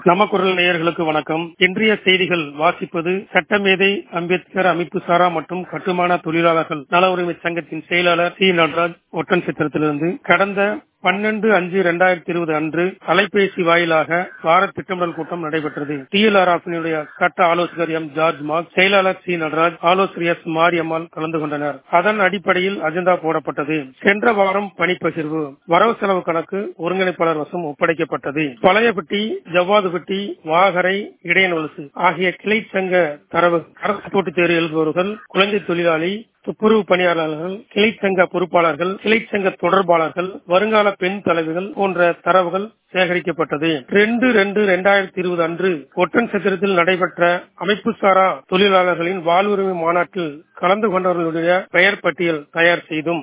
நம்ம குரல் நேயர்களுக்கு வணக்கம் இன்றைய செய்திகள் வாசிப்பது சட்டமேதை அம்பேத்கர் அமைப்பு சாரா மற்றும் கட்டுமான தொழிலாளர்கள் நல உரிமை சங்கத்தின் செயலாளர் சி நடராஜ் ஒட்டன் சித்திரத்திலிருந்து கடந்த பன்னெண்டு அஞ்சு இரண்டாயிரத்தி இருபது அன்று அலைபேசி வாயிலாக வார திட்டமிடல் கூட்டம் நடைபெற்றது டிஎல்ஆர் ஆஃபினுடைய சட்ட ஆலோசகர் எம் ஜார்ஜ் மார்க் செயலாளர் சி நடராஜ் ஆலோசகர் எஸ் மாரியம்மாள் கலந்து கொண்டனர் அதன் அடிப்படையில் அஜெண்டா போடப்பட்டது சென்ற வாரம் பணிப்பகிர்வு வரவு செலவு கணக்கு ஒருங்கிணைப்பாளர் வசம் ஒப்படைக்கப்பட்டது பழையப்பட்டி ஜவ்வாதுப்பட்டி வாகரை இடையனொலசு ஆகிய கிளை சங்க தரவு அரசு போட்டித் தேர்வு எழுதுபவர்கள் குழந்தை தொழிலாளி துப்புரவு பணியாளர்கள் கிளை சங்க பொறுப்பாளர்கள் கிளை சங்க தொடர்பாளர்கள் வருங்கால பெண் தலைவர்கள் போன்ற தரவுகள் சேகரிக்கப்பட்டது ரெண்டு ரெண்டு இரண்டாயிரத்தி இருபது அன்று ஒட்டன் சத்திரத்தில் நடைபெற்ற அமைப்பு சாரா தொழிலாளர்களின் வாழ்வுரிமை மாநாட்டில் கலந்து கொண்டவர்களுடைய பெயர் பட்டியல் தயார் செய்தும்